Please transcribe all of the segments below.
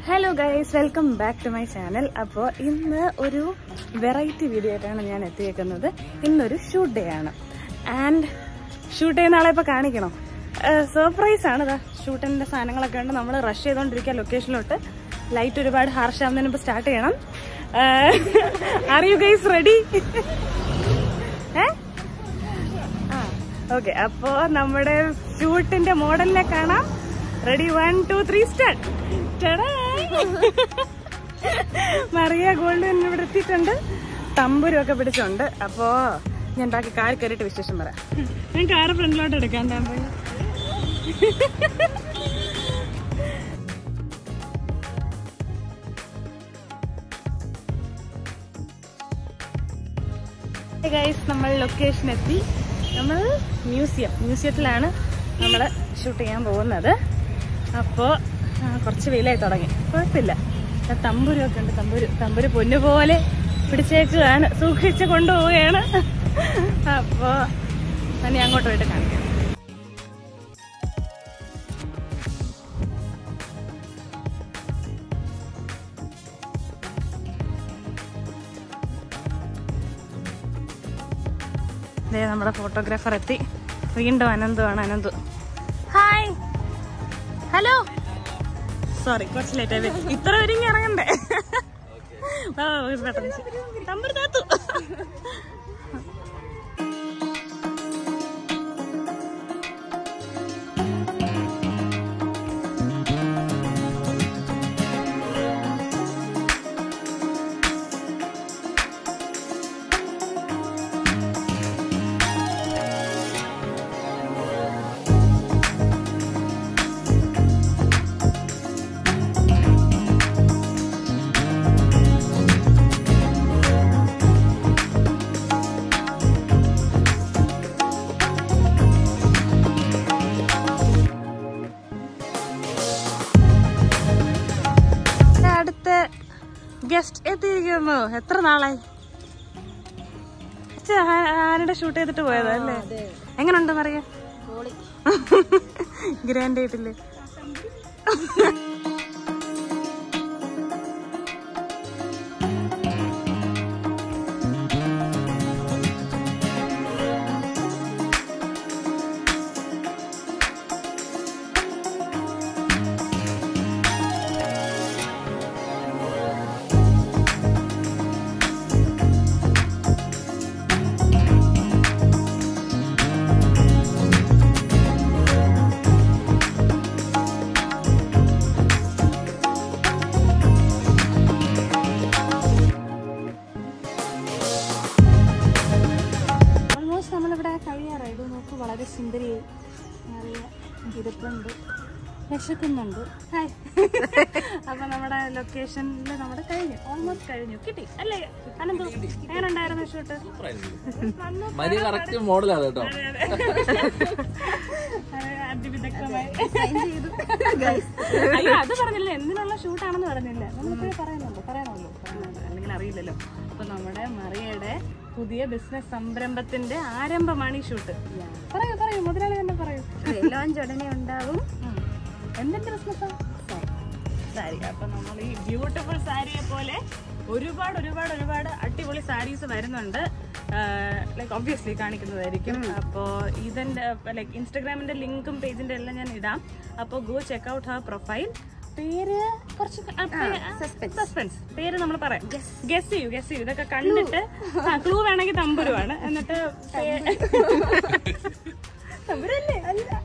Hello guys welcome back to my channel അപ്പോൾ ഇന്ന് ഒരു വെറൈറ്റി വീഡിയോ ആയിട്ടാണ് ഞാൻ എത്തിയേക്കുന്നത് ഇന്നൊരു ഷൂട്ട് ഡേ ആണ് ആൻഡ് ഷൂട്ട് ചെയ്യുന്ന ആളെ ഇപ്പോൾ കാണിക്കണം സർപ്രൈസ് ആണ് ഇതാ ഷൂട്ടിൻ്റെ സാധനങ്ങളൊക്കെ ഉണ്ട് നമ്മൾ റഷ് ചെയ്തുകൊണ്ടിരിക്കുക ലൊക്കേഷനിലോട്ട് ലൈറ്റ് ഒരുപാട് ഹാർഷ് ആവുന്നതിന് മുമ്പ് സ്റ്റാർട്ട് ചെയ്യണം ആർ യു ഗൈസ് റെഡി ഏ ആ ഓക്കെ അപ്പോ നമ്മുടെ ഷൂട്ടിന്റെ മോഡലിനെ കാണാം ready one two three start Mariya gold ഇവിടെ എത്തിയിട്ടുണ്ട് തമ്പുരും ഒക്കെ പിടിച്ചുണ്ട് അപ്പോ ഞാൻ ബാക്കി കാർ കയറിയിട്ട് വിശേഷം പറയാം ഞാൻ കാറ് ഫ്രണ്ടിലോട്ട് എടുക്കാൻ തമ്പു ഗൈസ് നമ്മൾ ലൊക്കേഷൻ എത്തി നമ്മൾ മ്യൂസിയം മ്യൂസിയത്തിലാണ് നമ്മൾ ഷൂട്ട് ചെയ്യാൻ പോകുന്നത് അപ്പോൾ കുറച്ച് വെയിലായി തുടങ്ങി കുഴപ്പമില്ല ആ തമ്പുരൊക്കെ ഉണ്ട് തമ്പുരു തമ്പുരു പൊന്നു പോലെ പിടിച്ചേക്കുകയാണ് സൂക്ഷിച്ച് കൊണ്ടുപോവുകയാണ് അപ്പോൾ തന്നെ അങ്ങോട്ട് പോയിട്ട് കാണിക്കാം ദേ നമ്മുടെ ഫോട്ടോഗ്രാഫർ എത്തി വീണ്ടും അനന്തുവാണ് അനന്തു ഹായ് ഹലോ സോറി കുറച്ച് ലേറ്റ് ആയി ഇത്ര ഒരുങ്ങി ഇറങ്ങണ്ടേ ആ, പെട്ടെന്ന് തമ്പുരു താത്തു അടുത്ത ഗസ്റ്റ് എത്തിയിരിക്കുന്നു എത്ര നാളായി ഛെ, ആ- ആരുടെ ഷൂട്ട് ചെയ്തിട്ട് പോയതാ അല്ലേ എങ്ങനുണ്ട് പറയാ ഗ്രാൻഡ് ആയിട്ടില്ലേ ഓൾമോസ്റ്റ് നമ്മളിവിടെ കഴിയാറായി ഇത് നോക്ക് വളരെ സുന്ദരിയായി നല്ല ഇരിപ്പുണ്ട് വിശക്കുന്നുണ്ട് ഹായ് അപ്പൊ നമ്മുടെ ലൊക്കേഷനിൽ നമ്മുടെ കഴിഞ്ഞു ഓൾമോസ്റ്റ് കഴിഞ്ഞു കിട്ടി അല്ലേ അനന്തു എങ്ങനെയുണ്ടായിരുന്നു ഷൂട്ട് മരി കറക്റ്റ് മോഡലാണ് കേട്ടോ അതിവിദഗ്ധമായി അയ്യോ അത് പറഞ്ഞില്ല എന്തിനുള്ള ഷൂട്ടാണെന്ന് പറഞ്ഞില്ല നമ്മളിപ്പോഴും പറയുന്നുള്ളൂ പറയാനുള്ളൂ പറയുന്നുണ്ട് അല്ലെങ്കിൽ അറിയില്ലല്ലോ അപ്പൊ നമ്മുടെ മറിയയുടെ പുതിയ ബിസിനസ് സംരംഭത്തിന്റെ ആരംഭമാണ് ഈ ഷൂട്ട് പറയൂ പറയൂ മുതലാളി തന്നെ പറയൂ ലോഞ്ച് ഉടനെ ഉണ്ടാവും ഉം. എന്തിന്റെ ബിസിനസ്സാ സാരി അപ്പൊ നമ്മൾ ഈ ബ്യൂട്ടിഫുൾ സാരിയെ പോലെ ഒരുപാട് ഒരുപാട് ഒരുപാട് അടിപൊളി സാരീസ് വരുന്നുണ്ട് ലൈക്ക് ഒബ്വിയസ്ലി കാണിക്കുന്നതായിരിക്കും അപ്പോൾ ഇതിന്റെ ലൈക്ക് ഇൻസ്റ്റഗ്രാമിന്റെ ലിങ്കും പേജിന്റെ എല്ലാം ഞാൻ ഇടാം അപ്പോൾ go check out her profile പേര് കുറച്ച് സസ്പെൻസ് പേര് നമ്മൾ പറയാം ഗസ് ചെയ്യൂ ഗസ് ചെയ്യൂ ഇതൊക്കെ കണ്ടിട്ട് ക്ലൂ വേണമെങ്കിൽ തമ്പുരുവാണ് എന്നിട്ട് തമ്പുരല്ലേ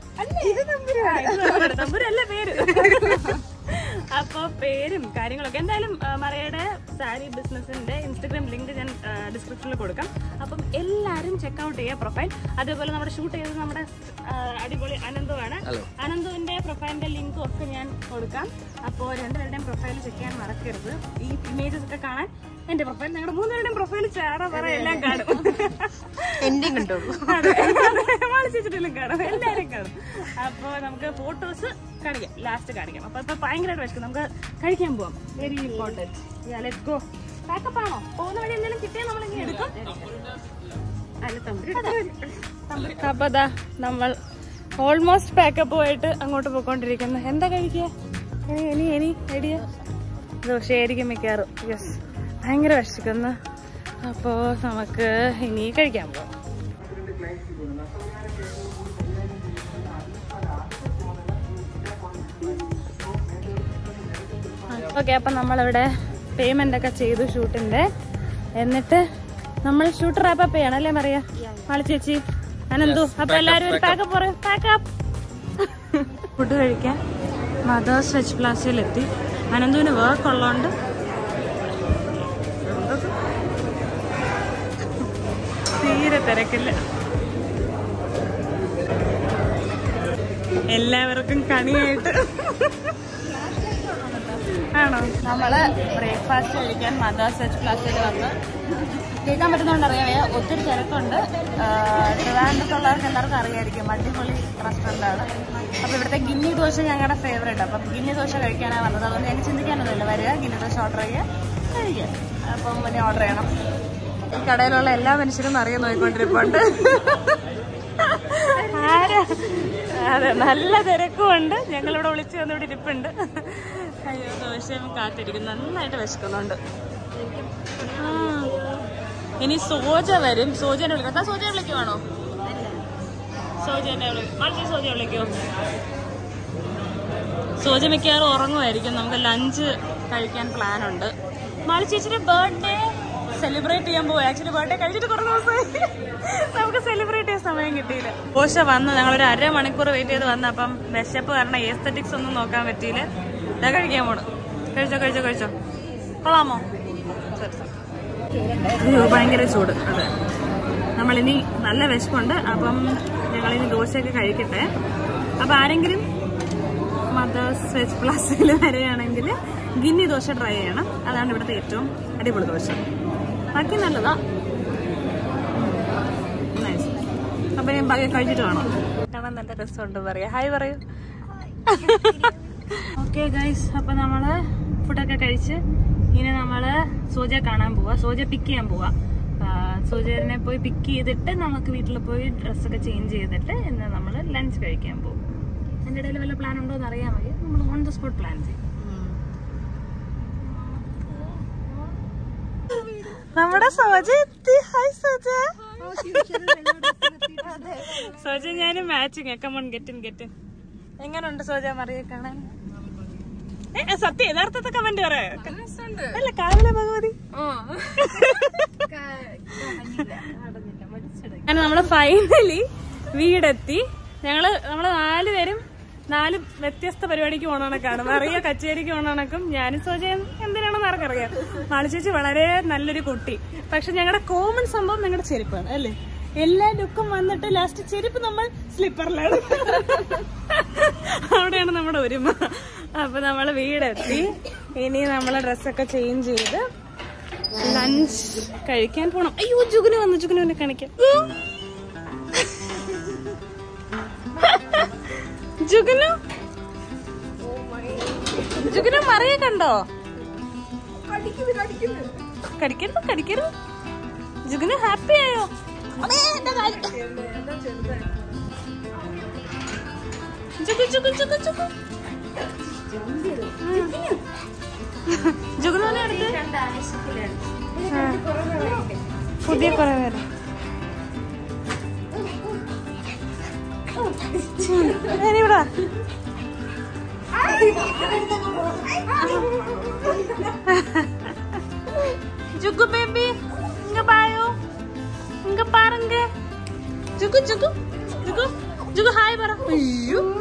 തമ്പുരല്ല പേര് അപ്പൊ പേരും കാര്യങ്ങളൊക്കെ എന്തായാലും ആ, മറയുടെ സാരി ബിസിനസിന്റെ ഇൻസ്റ്റഗ്രാം ലിങ്ക് ഞാൻ ഡിസ്ക്രിപ്ഷനിൽ കൊടുക്കാം അപ്പം എല്ലാരും ചെക്ക്ഔട്ട് ചെയ്യുക പ്രൊഫൈൽ അതേപോലെ നമ്മുടെ ഷൂട്ട് ചെയ്തത് നമ്മുടെ ആ, അടിപൊളി അനന്തുവാണ് Hello. അനന്തുവിന്റെ പ്രൊഫൈലിന്റെ ലിങ്കും ഒക്കെ ഞാൻ കൊടുക്കാം അപ്പോൾ രണ്ടുപേരുടെയും പ്രൊഫൈൽ ചെക്ക് ചെയ്യാൻ മറക്കരുത് ഈ ഇമേജസ് ഒക്കെ കാണാൻ എന്റെ പ്രൊഫൈൽ ഞങ്ങളുടെ മൂന്നുപേരുടെയും പ്രൊഫൈൽ ചാട പറ എല്ലാം കാണും എൻഡിങ് കണ്ടോളൂ മാളിച്ചിട്ടിലും കാണും എല്ലാരും കാണും അപ്പൊ നമുക്ക് ഫോട്ടോസ് കാണിക്കാം ലാസ്റ്റ് കാണിക്കാം അപ്പൊ ഇപ്പൊ ഭയങ്കരമായിട്ട് വിശക്കും നമുക്ക് കഴിക്കാൻ പോവാം very important let's go pack up ആണോ പോകുന്ന വഴി എന്തെങ്കിലും കിട്ടിയാൽ നമ്മളിങ്ങനെ എടുക്കും അല്ല തമ്പുരു അപ്പൊ അതാ നമ്മൾ ഓൾമോസ്റ്റ് പാക്കപ്പ് ആയിട്ട് അങ്ങോട്ട് പോയിക്കൊണ്ടിരിക്കുന്നു എന്താ കഴിക്കുക ഇനി ഇനി ഇനി ഐഡിയ ദോശയായിരിക്കും മിക്കാറും യെസ് ഭയങ്കര വിശക്കുന്നു അപ്പോൾ നമുക്ക് ഇനി കഴിക്കാൻ പോകാം ഓക്കെ അപ്പം നമ്മളിവിടെ പേയ്മെന്റ് ഒക്കെ ചെയ്തു ഷൂട്ടിന്റെ എന്നിട്ട് നമ്മൾ ഷൂട്ട് റാപ്പ് അപ്പ് ചെയ്യണം അല്ലേ മറിയ മാളി ചേച്ചി അനന്തു അപ്പൊ എല്ലാരും ഒരു പാക്കപ്പ് പറയും പാക്കപ്പ് ഫുഡ് കഴിക്കാൻ മദേഴ്സ് വെജ് പ്ലാസയിലെത്തി അനന്തുവിന് വർക്ക് ഉള്ളതുകൊണ്ട് തീരെ തിരക്കില്ല എല്ലാവർക്കും കണിയായിട്ട് ആണോ നമ്മള് ബ്രേക്ക്ഫാസ്റ്റ് കഴിക്കാൻ മദേഴ്സ് വെജ് പ്ലാസയിൽ വന്ന് കേൾക്കാൻ പറ്റുന്നതുകൊണ്ട് അറിയാമേ ഒത്തിരി തിരക്കുണ്ട് ആഹ് ട്രിവാൻഡ്രത്തുള്ളവർക്ക് എല്ലാവർക്കും അറിയായിരിക്കും അടിപൊളി റെസ്റ്റോറൻ്റ് ആണ് അപ്പോൾ ഇവിടുത്തെ ഗിന്നി ദോശ ഞങ്ങളുടെ ഫേവറേറ്റ് അപ്പം ഗിന്നി ദോശ കഴിക്കാനാണ് വന്നത് അതുകൊണ്ട് എനിക്ക് ചിന്തിക്കാനൊന്നുമില്ല വരിക ഗിന്നി ദോശ ഓർഡർ ചെയ്യുക കഴിക്കുക അപ്പം പിന്നെ ഓർഡർ ചെയ്യണം ഈ കടയിലുള്ള എല്ലാ മനുഷ്യരും അറിയാൻ നോക്കിക്കൊണ്ടിരിപ്പുണ്ട് ആരാ അതെ നല്ല തിരക്കുമുണ്ട് ഞങ്ങളിവിടെ വിളിച്ചു വന്ന് ഇവിടെ ഇരിപ്പുണ്ട് അയ്യോ ദോശയും കാത്തിരിക്കും നന്നായിട്ട് വിശക്കുന്നുണ്ട് ആ. ഇനി സോജ വരും സോജനെ വിളിക്കാം താ സോജനെ വിളിക്കുവാണോ സോജനെ വിളിക്കും മാറ്റി സോജ വിളിക്കോ സോജ മിക്കവാറും ഉറങ്ങുമായിരിക്കും നമുക്ക് ലഞ്ച് കഴിക്കാൻ പ്ലാൻ ഉണ്ട് മാളി ചേച്ചിയുടെ ബർത്ത്ഡേ സെലിബ്രേറ്റ് ചെയ്യാൻ പോകും ആക്ച്വലി ബർത്ത്ഡേ കഴിച്ചിട്ട് കുറേ ദിവസമായി നമുക്ക് സെലിബ്രേറ്റ് ചെയ്യാൻ സമയം കിട്ടിയില്ല ദോശ വന്ന് ഞങ്ങളൊരു അരമണിക്കൂർ വെയിറ്റ് ചെയ്ത് വന്ന അപ്പം വിശപ്പ് കാരണം ഏസ്തറ്റിക്സ് ഒന്നും നോക്കാൻ പറ്റിയില്ല ഇതാ കഴിക്കാൻ പോണു കഴിച്ചോ കഴിച്ചോ കഴിച്ചോ കൊള്ളാമോ ശരി ശരി അയ്യോ ഭയങ്കര ചൂട് അതെ നമ്മളിനി നല്ല വിശപ്പുണ്ട് അപ്പം ഞങ്ങളിനി ദോശയൊക്കെ കഴിക്കട്ടെ അപ്പം ആരെങ്കിലും മദേഴ്സ് വെജ് പ്ലാസയിൽ വരികയാണെങ്കിൽ ഗിന്നി ദോശ ട്രൈ ചെയ്യണം അതാണ് ഇവിടുത്തെ ഏറ്റവും അടിപൊളി ദോശ ബാക്കി നല്ലതാ നൈസ് അപ്പം ഞാൻ ബാക്കി കഴിച്ചിട്ട് വേണം കാണാൻ നല്ല രസമുണ്ട് പറയാ ഹായ് പറയൂ ഓക്കെ ഗൈസ് അപ്പം നമ്മൾ ഫുഡൊക്കെ കഴിച്ച് ഇനി നമ്മൾ സോജ കാണാൻ പോവാ സോജ പിക്ക് ചെയ്യാൻ പോവാ സോജനെ പോയി പിക്ക് ചെയ്തിട്ട് നമുക്ക് വീട്ടിൽ പോയി ഡ്രസ്സൊക്കെ ചേഞ്ച് ചെയ്തിട്ട് ഇന്ന് നമ്മൾ ലഞ്ച് കഴിക്കാൻ പോകും അതിൻ്റെ ഇടയിൽ വല്ല പ്ലാൻ ഉണ്ടോ എന്ന് അറിയാൻ വയ്യ നമ്മൾ ഓൺ ദ സ്പോട്ട് പ്ലാൻ ചെയ്യും നമ്മുടെ സോജ എത്തി ഹായ് സോജ സോജ ഞാൻ മാച്ചിങ് കമോൺ ഗെറ്റിൻ ഗെറ്റിൻ എങ്ങനെയുണ്ട് സോജ മറിയ കാണാൻ ഏ, സത്യം യഥാർത്ഥത്തെ കമന്റ് പറ അല്ല കാവിലെ ഭഗവതി അങ്ങനെ നമ്മള് ഫൈനലി വീടെത്തി ഞങ്ങള് നമ്മള് നാല് പേരും നാല് വ്യത്യസ്ത പരിപാടിക്ക് പോണണക്കാണ് മറിയ കച്ചേരിക്ക് പോണണക്കും ഞാനും സോജയും എന്തിനാണെന്ന് ആർക്കറിയാം മാളിച്ചേച്ചി വളരെ നല്ലൊരു കുട്ടി പക്ഷെ ഞങ്ങളുടെ കോമൺ സംഭവം ഞങ്ങളുടെ ചെരുപ്പാണ് അല്ലേ എല്ലാ ലുക്കും വന്നിട്ട് ലാസ്റ്റ് ചെരുപ്പ് നമ്മൾ സ്ലിപ്പറിലാണ് അവിടെയാണ് നമ്മുടെ ഒരുമ അപ്പൊ നമ്മള് വീടെത്തി ഇനി നമ്മളെ ഡ്രസ്സൊക്കെ ചേഞ്ച് ചെയ്ത് ലഞ്ച് കഴിക്കാൻ പോണം അയ്യോ ജുഗുന് വന്നു ജുഗുനെ കാണിക്കാം ജുഗുനു ജുഗുനു മറിയ കണ്ടോ കടിക്കരുത് കടിക്കരുത് ജുഗുനു ഹാപ്പി ആയോ അമ്മേ, എന്റെ കാല്. ജുഗു ജുഗു ജുഗു ജുഗു ജുഗുനെ അടുത്ത് ആ. പുതിയ കുറെ പേര് ഞാനിവിടാ ஜுகு பேபி இங்க பாயோ இங்க பாருங்க ஜுகு ஜுகு ஜுகு ஜுகு ஹாய் பர ஐயோ